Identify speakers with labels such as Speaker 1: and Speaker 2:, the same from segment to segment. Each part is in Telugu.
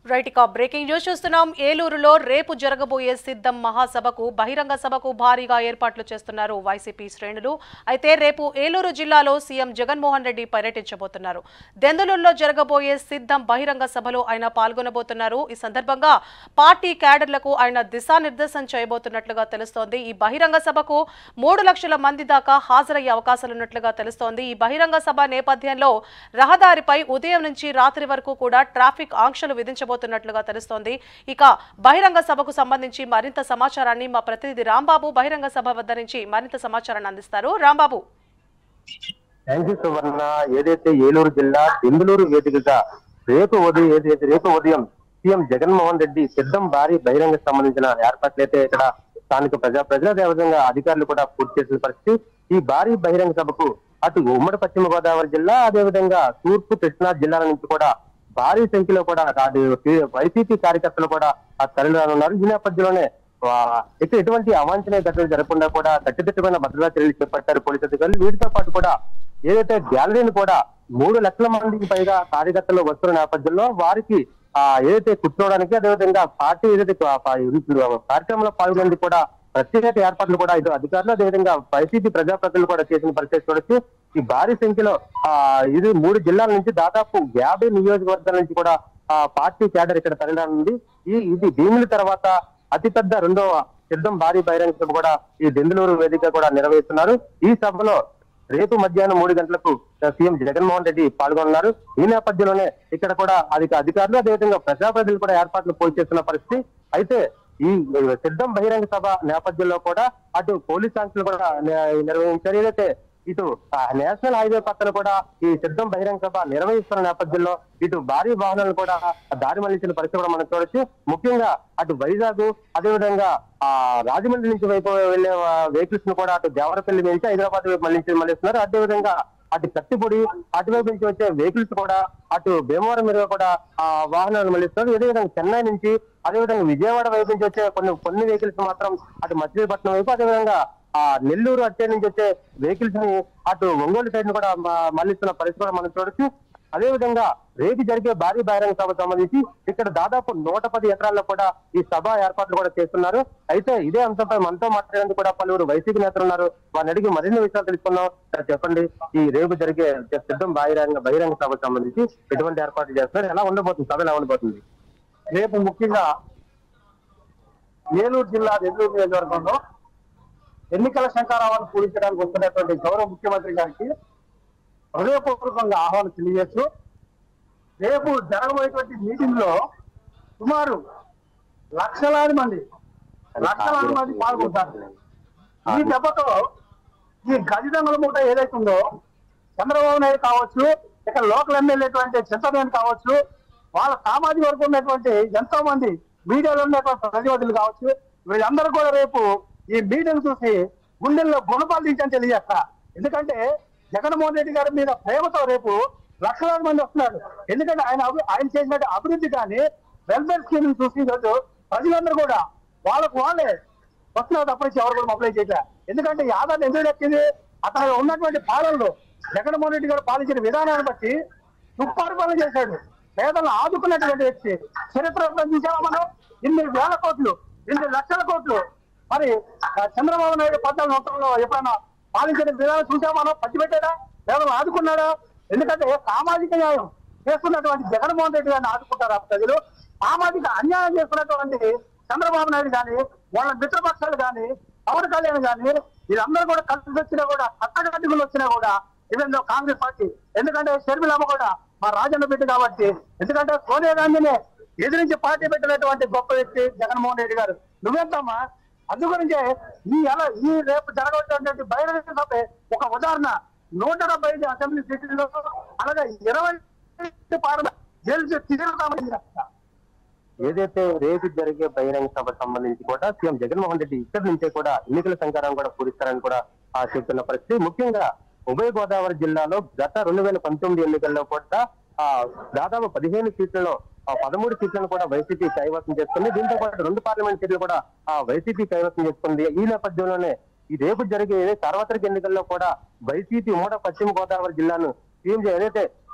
Speaker 1: రైట్ ఇక బ్రేకింగ్ న్యూస్ చూస్తున్నాం ఏలూరులో రేపు జరగబోయే సిద్ధం మహాసభకు బహిరంగ సభకు భారీగా ఏర్పాట్లు చేస్తున్నారు వైసీపీ శ్రేణులు అయితే రేపు ఏలూరు జిల్లాలో సీఎం జగన్మోహన్ రెడ్డి పర్యటించబోతున్నారు దెందులూరులో జరగబోయే సిద్ధం బహిరంగ సభలో ఆయన పాల్గొనబోతున్నారు ఈ సందర్భంగా పార్టీ క్యాడర్లకు ఆయన దిశానిర్దేశం చేయబోతున్నట్లుగా తెలుస్తోంది ఈ బహిరంగ సభకు మూడు లక్షల మంది దాకా హాజరయ్యే అవకాశాలున్నట్లుగా తెలుస్తోంది ఈ బహిరంగ సభ నేపథ్యంలో రహదారిపై ఉదయం నుంచి రాత్రి వరకు కూడా ట్రాఫిక్ ఆంక్షలు విధించబోతున్నట్లుగా తెలుస్తోంది ఇక బహిరంగ సభకు సంబంధించి మరింత సమాచారాన్ని మా ప్రతినిధి రాంబాబు బహిరంగ సభ వద్ద నుంచి మరింత సమాచారాన్ని అందిస్తారు రాంబాబు
Speaker 2: థ్యాంక్ యూ సువర్ణ ఏదైతే ఏలూరు జిల్లా బెంగళూరు వేదికగా రేపు ఉదయం ఏదైతే రేపు ఉదయం సీఎం జగన్మోహన్ రెడ్డి సిద్ధం భారీ బహిరంగ సంబంధించిన ఏర్పాట్లు అయితే ఇక్కడ స్థానిక ప్రజా ప్రజల అదేవిధంగా అధికారులు కూడా పూర్తి చేసిన పరిస్థితి ఈ భారీ బహిరంగ సభకు అటు ఉమ్మడి పశ్చిమ గోదావరి జిల్లా అదేవిధంగా తూర్పు కృష్ణా జిల్లాల నుంచి కూడా భారీ సంఖ్యలో కూడా అటు వైసీపీ కార్యకర్తలు కూడా ఆ తరలిరానున్నారు ఈ నేపథ్యంలోనే ఆ, ఇక ఎటువంటి అవాంఛనీయ ఘటనలు జరగకుండా కూడా కట్టుదిట్టమైన భద్రతా చర్యలు చేపట్టారు పోలీసు అధికారులు వీటితో పాటు కూడా ఏదైతే గ్యాలరీని కూడా మూడు లక్షల మందికి పైగా కార్యకర్తలు వస్తున్న నేపథ్యంలో వారికి ఆ ఏదైతే కూర్చోవడానికి అదేవిధంగా పార్టీ ఏదైతే ఆ, పా- కార్యక్రమంలో పాల్గొనేందుకు కూడా ప్రత్యేక ఏర్పాట్లు కూడా ఇటు అధికారులు అదేవిధంగా వైసీపీ ప్రజాప్రతినిధులు కూడా చేసిన పరిస్థితి చూడొచ్చు ఈ భారీ సంఖ్యలో ఆ ఇది మూడు జిల్లాల నుంచి దాదాపు యాభై నియోజకవర్గాల నుంచి కూడా ఆ పార్టీ క్యాడర్ ఇక్కడ తరలిరానుంది ఈ ఇది భీముల తర్వాత అతిపెద్ద రెండవ సిద్ధం భారీ బహిరంగ సభ కూడా ఈ దెందులూరు వేదిక కూడా నిర్వహిస్తున్నారు ఈ సభలో రేపు మధ్యాహ్నం మూడు గంటలకు సీఎం జగన్మోహన్ రెడ్డి పాల్గొన్నారు ఈ నేపథ్యంలోనే ఇక్కడ కూడా అధిక అధికారులు అదేవిధంగా ప్రజాప్రతినిధులు కూడా ఏర్పాట్లు పోల్ చేస్తున్న పరిస్థితి అయితే ఈ సిద్ధం బహిరంగ సభ నేపథ్యంలో కూడా అటు పోలీస్ ఆంక్షలు కూడా ని- నిర్వహించారు ఏదైతే ఇటు ఆ, నేషనల్ హైవే పక్కన కూడా ఈ సిద్ధం బహిరంగ సభ నిర్వహిస్తున్న నేపథ్యంలో ఇటు భారీ వాహనాలు కూడా దారి మళ్లించిన పరిస్థితి కూడా మనం చూడొచ్చు ముఖ్యంగా అటు వైజాగ్ అదేవిధంగా ఆ రాజమండ్రి నుంచి వైపు వెళ్లే వెహికల్స్ ను కూడా అటు దేవరపల్లి నుంచి హైదరాబాద్ వైపు మళ్లించి మళ్లిస్తున్నారు అదేవిధంగా అటు కత్తిపొడి అటువైపు నుంచి వచ్చే వెహికల్స్ కూడా అటు భీమవరం మీద కూడా ఆ వాహనాలు మళ్లిస్తున్నారు అదేవిధంగా చెన్నై నుంచి అదేవిధంగా విజయవాడ వైపు నుంచి వచ్చే కొన్ని కొన్ని వెహికల్స్ మాత్రం అటు మచిలీపట్నం వైపు అదేవిధంగా ఆ నెల్లూరు అట్టే నుంచి వచ్చే వెహికల్స్ ని అటు ఒంగోలు సైడ్ ను కూడా మ- మళ్లిస్తున్న పరిస్థితి కూడా మనం చూడొచ్చు అదే విధంగా రేపు జరిగే భారీ బహిరంగ సభకు సంబంధించి ఇక్కడ దాదాపు నూట పది ఎకరాల్లో కూడా ఈ సభ ఏర్పాట్లు కూడా చేస్తున్నారు అయితే ఇదే అంశంపై మనతో మాట్లాడేందుకు కూడా పలువురు వైసీపీ నేతలు ఉన్నారు వారిని అడిగి మరిన్ని విషయాలు తెలుసుకుందాం సార్ చెప్పండి ఈ రేపు జరిగే సిద్ధం బహిరంగ బహిరంగ సభకు సంబంధించి ఎటువంటి ఏర్పాట్లు చేస్తున్నారు ఎలా ఉండబోతుంది సభ ఎలా ఉండబోతుంది
Speaker 3: రేపు ముఖ్యంగా ఏలూరు జిల్లా నెల్లూరు నియోజకవర్గంలో ఎన్నికల శంకారావాన్ని పూరించడానికి వస్తున్నటువంటి గౌరవ ముఖ్యమంత్రి గారికి హృదయపూర్వకంగా ఆహ్వానం తెలియజేస్తూ రేపు జరగబోయేటువంటి మీటింగ్ లో సుమారు లక్షలాది మంది లక్షలాది మంది పాల్గొంటారు ఈ దెబ్బతో ఈ గజదంగల మూట ఏదైతే ఉందో చంద్రబాబు నాయుడు కావచ్చు ఇక్కడ లోకల్ ఎమ్మెల్యే చింతమేని కావచ్చు వాళ్ళ సామాజిక వర్గం ఉన్నటువంటి ఎంతో మంది మీడియాలో ఉన్నటువంటి ప్రతినిధులు కావచ్చు వీళ్ళందరూ కూడా రేపు ఈ మీడియాను చూసి గుండెల్లో గుణపాలించని తెలియజేస్తా ఎందుకంటే జగన్మోహన్ రెడ్డి గారి మీద ప్రేమతో రేపు లక్షలాది మంది వస్తున్నారు ఎందుకంటే ఆయన అభి- ఆయన చేసినట్టు అభివృద్ధి కానీ వెల్ఫేర్ స్కీమ్ చూసి ఈరోజు ప్రజలందరూ కూడా వాళ్ళకు వాళ్ళే వస్తున్నారు తప్పనించి ఎవరు కూడా అప్లై చేయట్లే ఎందుకంటే ఈ ఆధార్ ఎందుకు ఎక్కింది అతను ఉన్నటువంటి పాలనలో జగన్మోహన్ రెడ్డి గారు పాలించిన విధానాన్ని బట్టి సుపరిపాలన చేశాడు పేదలను ఆదుకున్నటువంటి వ్యక్తి చరిత్ర చూసామా మనం ఇన్ని వేల కోట్లు ఇన్ని లక్షల కోట్లు మరి ఆ, చంద్రబాబు నాయుడు పద్నాలుగు సంవత్సరంలో ఎప్పుడైనా పాలించిన విధానం చూసామా మనం పంచిపెట్టాడా పేదలను ఆదుకున్నాడా ఎందుకంటే సామాజిక న్యాయం చేస్తున్నటువంటి జగన్మోహన్ రెడ్డి గారిని ఆదుకుంటారు ఆ ప్రజలు సామాజిక అన్యాయం చేస్తున్నటువంటి చంద్రబాబు నాయుడు గాని వాళ్ళ మిత్రపక్షాలు గాని పవన్ కళ్యాణ్ గాని వీళ్ళందరూ కూడా కలిసి వచ్చినా కూడా కట్టగట్టుకులు వచ్చినా కూడా ఈవెన్ కాంగ్రెస్ పార్టీ ఎందుకంటే షర్మిలమ్మ కూడా మా రాజన్న బిడ్డ కాబట్టి ఎందుకంటే సోనియా గాంధీని ఎదిరించి పార్టీ పెట్టినటువంటి గొప్ప వ్యక్తి జగన్మోహన్ రెడ్డి గారు నువ్వెంతమ్మా అందు గురించే ఈ ఎలా ఈ రేపు జరగవలసినటువంటి బహిరంగ సభ ఒక ఉదాహరణ నూట డెబ్బై ఐదు అసెంబ్లీ సీట్లలో అలాగే ఇరవై పార్లమెంట్ గెలిచి తిరుగుతామని చెప్తా
Speaker 2: ఏదైతే రేపు జరిగే బహిరంగ సభ సంబంధించి కూడా సీఎం జగన్మోహన్ రెడ్డి ఇక్కడి నుంచే కూడా ఎన్నికల సంకారం కూడా పూరిస్తారని కూడా ఆ చెప్తున్న పరిస్థితి ముఖ్యంగా ఉభయ గోదావరి జిల్లాలో గత రెండు వేల పంతొమ్మిది ఎన్నికల్లో కూడా ఆ దాదాపు పదిహేను సీట్లలో ఆ పదమూడు సీట్లను కూడా వైసీపీ కైవసం చేసుకుంది దీంతో పాటు రెండు పార్లమెంట్ సీట్లు కూడా ఆ వైసీపీ కైవసం చేసుకుంది ఈ నేపథ్యంలోనే ఈ రేపు జరిగే సార్వత్రిక ఎన్నికల్లో కూడా వైసీపీ ఉమ్మడి పశ్చిమ గోదావరి జిల్లాను సీఎం ఏదైతే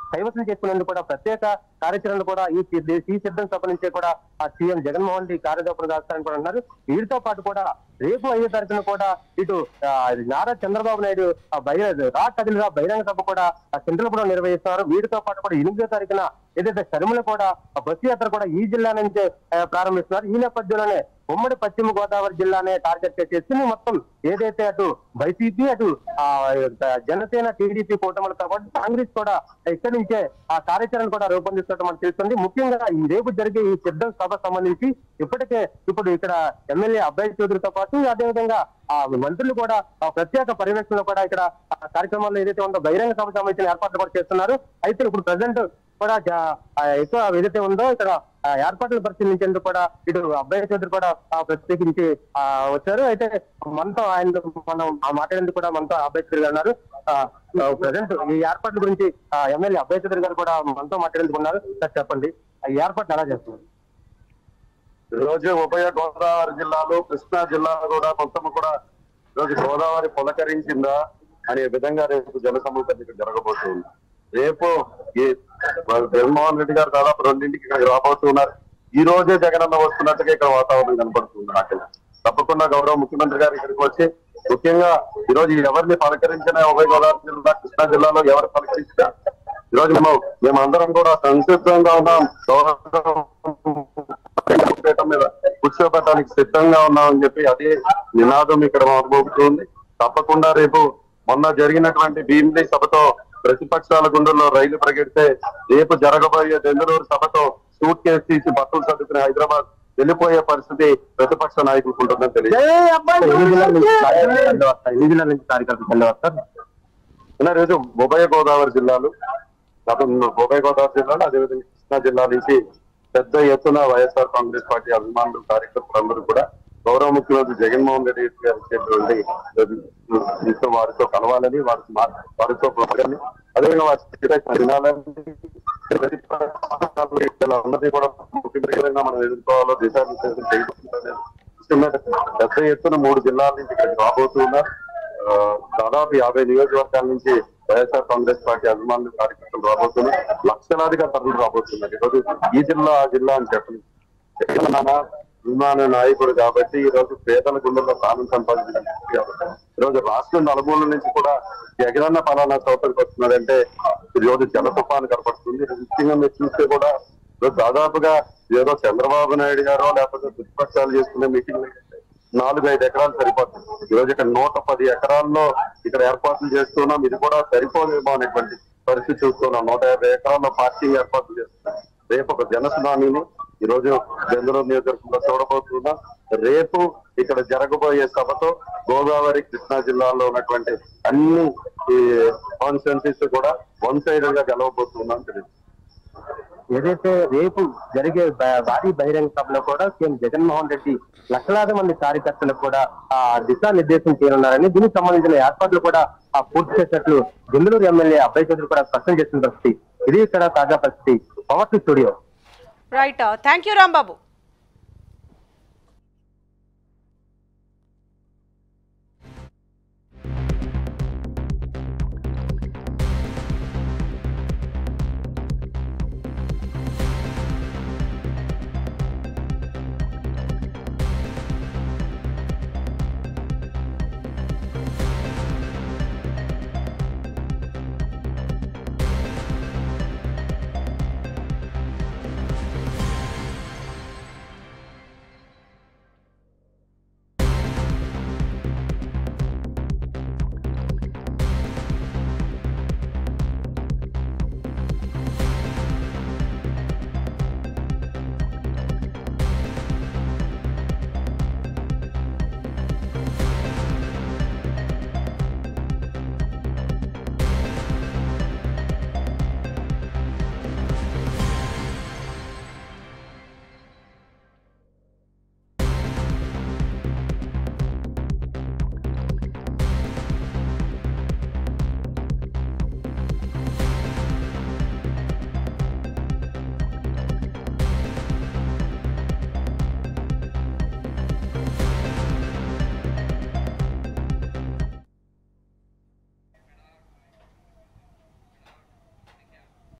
Speaker 2: కైవసం చేసుకునేందుకు కూడా ప్రత్యేక కార్యాచరణ కూడా ఈ సి- ఈ సిద్ధం సభ నుంచే కూడా ఆ సీఎం జగన్మోహన్ రెడ్డి కార్యదర్శులు రాస్తారని కూడా అన్నారు వీరితో పాటు కూడా రేపు ఐదో తారీఖున కూడా ఇటు ఆ, నారా చంద్రబాబు నాయుడు ఆ బహిరంగ రా కదిలిరా బహిరంగ సభ కూడా ఆ చంద్రపురం నిర్వహిస్తున్నారు వీటితో పాటు కూడా ఎనిమిదో తారీఖున ఏదైతే షర్మిల కూడా ఆ బస్సు యాత్ర కూడా ఈ జిల్లా నుంచే ఆ, ప్రారంభిస్తున్నారు ఈ నేపథ్యంలోనే ఉమ్మడి పశ్చిమ గోదావరి జిల్లానే టార్గెట్ చేసి మొత్తం ఏదైతే అటు వైసీపీ అటు ఆ జనసేన టీడీపీ కూటమిలతో పాటు కాంగ్రెస్ కూడా ఇక్కడి నుంచే ఆ కార్యాచరణ కూడా రూపొందిస్తున్నట్టు మనకు తెలుస్తుంది ముఖ్యంగా ఈ రేపు జరిగే ఈ సిద్ధం సభ సంబంధించి ఇప్పటికే ఇప్పుడు ఇక్కడ ఎమ్మెల్యే అబ్బాయి చౌదరితో పాటు అదేవిధంగా ఆ మంత్రులు కూడా ఆ ప్రత్యేక పర్యవేక్షణలో కూడా ఇక్కడ ఆ కార్యక్రమాల్లో ఏదైతే ఉందో బహిరంగ సభ సంబంధించిన ఏర్పాట్లు కూడా చేస్తున్నారు అయితే ఇప్పుడు ప్రజెంట్ కూడా జా- ఆ ఎక్కువ ఏదైతే ఉందో ఇక్కడ ఆ ఏర్పాట్లు పరిశీలించేందుకు కూడా ఇటు అబ్బాయి చౌదరి కూడా ఆ ప్రత్యేకించి ఆ వచ్చారు అయితే మనతో ఆయన మనం ఆ మాట్లాడేందుకు కూడా మనతో అబ్బాయి చౌదరి గారు ఉన్నారు ప్రజెంట్ ఈ ఏర్పాట్ల గురించి ఆ ఎమ్మెల్యే అబ్బాయి చౌదరి గారు కూడా మనతో మాట్లాడేందుకు ఉన్నారు సార్ చెప్పండి ఈ ఏర్పాట్లు ఎలా చేస్తున్నారు
Speaker 4: ఈ రోజు ఉభయ గోదావరి జిల్లాలో కృష్ణా జిల్లాలో కూడా మొత్తం కూడా ఈ రోజు గోదావరి పులకరించిందా అనే విధంగా రేపు జన సమూహం ఇక్కడ జరగబోతుంది రేపు ఈ జగన్మోహన్ రెడ్డి గారు దాదాపు రెండింటికి ఇక్కడ రాబోతున్నారు ఈ రోజే జగనన్న వస్తున్నట్టుగా ఇక్కడ వాతావరణం కనపడుతుంది నాకు తప్పకుండా గౌరవ ముఖ్యమంత్రి గారు ఇక్కడికి వచ్చి ముఖ్యంగా ఈ రోజు ఎవరిని పలకరించినా ఉభయ గోదావరి జిల్లా కృష్ణా జిల్లాలో ఎవరు పలకరించినా ఈ రోజు మేము మేమందరం కూడా సంసిద్ధంగా ఉన్నాం పీఠం మీద కూర్చోబెట్టడానికి సిద్ధంగా ఉన్నామని చెప్పి అదే నినాదం ఇక్కడ మొదలవుతుంది తప్పకుండా రేపు మొన్న జరిగినటువంటి భీమిలి సభతో ప్రతిపక్షాల గుండెల్లో రైలు పరిగెడితే రేపు జరగబోయే బెంగళూరు సభతో సూట్ కేసు తీసి బట్టలు చదువుకుని హైదరాబాద్ వెళ్ళిపోయే పరిస్థితి ప్రతిపక్ష నాయకులకు ఉంటుందని తెలియదు
Speaker 2: ఎన్ని జిల్లాల నుంచి కార్యకర్తలు వెళ్ళి వస్తారు? ఎన్ని జిల్లాల నుంచి కార్యకర్తలు వెళ్ళి వస్తారు
Speaker 4: ఉన్నారు ఈరోజు ఉభయ గోదావరి జిల్లాలు గతం ఉభయ గోదావరి జిల్లాలు అదేవిధంగా కృష్ణా జిల్లా నుంచి పెద్ద ఎత్తున వైఎస్ఆర్ కాంగ్రెస్ పార్టీ అభిమానులు కార్యకర్తలు అందరూ కూడా గౌరవ ముఖ్యమంత్రి జగన్మోహన్ రెడ్డి గారు ఇచ్చేటువంటి ఇంట్లో వారితో కలవాలని వారి మా- వారితో మాట్లాడాలని అదేవిధంగా వారి చెప్పే వినాలని ప్రతిపక్షాలు వీళ్ళందరినీ కూడా ముఖ్యమంత్రిగా మనం ఎదుర్కోవాలో దిశానిర్దేశం చేయడం పెద్ద ఎత్తున మూడు జిల్లాల నుంచి ఇక్కడికి రాబోతున్నారు ఆ, దాదాపు యాభై నియోజకవర్గాల నుంచి వైఎస్ఆర్ కాంగ్రెస్ పార్టీ అభిమానులు కార్యకర్తలు రాబోతున్నారు లక్షలాదిగా తరలి రాబోతున్నారు ఈరోజు ఈ జిల్లా ఆ జిల్లా అని చెప్పండి తెలంగాణ అభిమాన నాయకుడు కాబట్టి ఈ రోజు పేదల గుండెల్లో స్థానం సంపాదించిన ఈ రోజు రాష్ట్రం నలుమూల నుంచి కూడా జగనన్న పలానా చోటకి వస్తున్నాడంటే ఈ రోజు జల తుఫాను కనపడుతుంది ముఖ్యంగా మీరు చూస్తే కూడా ఈరోజు దాదాపుగా ఏదో చంద్రబాబు నాయుడు గారో లేకపోతే ప్రతిపక్షాలు చేసుకునే మీటింగ్ నాలుగు ఐదు ఎకరాలు సరిపోతుంది ఈ రోజు ఇక్కడ నూట పది ఎకరాల్లో ఇక్కడ ఏర్పాట్లు చేస్తున్నాం ఇది కూడా సరిపోదేమో అనేటువంటి పరిస్థితి చూస్తున్నాం నూట యాభై ఎకరాల్లో పార్కింగ్ ఏర్పాట్లు చేస్తున్నాం రేపు ఒక జన సునామీని ఈ రోజు బెంగళూరు నియోజకవర్గంలో చూడబోతున్నాం రేపు ఇక్కడ జరగబోయే సభతో గోదావరి కృష్ణా జిల్లాలో ఉన్నటువంటి అన్ని కాన్స్టిట్యున్సీస్ కూడా వన్ సైడెడ్ గా గెలవబోతున్నాం తెలియదు
Speaker 2: ఏదైతే రేపు జరిగే బ- భారీ బహిరంగ సభలో కూడా సీఎం జగన్మోహన్ రెడ్డి లక్షలాది మంది కార్యకర్తలకు కూడా ఆ దిశానిర్దేశం చేయనున్నారని దీనికి సంబంధించిన ఏర్పాట్లు కూడా ఆ పూర్తి చేసినట్లు బెంగళూరు ఎమ్మెల్యే అబ్బాయి చౌదరి కూడా స్పష్టం చేసిన పరిస్థితి ఇది ఇక్కడ తాజా పరిస్థితి power to studio
Speaker 1: right thank you Rambabu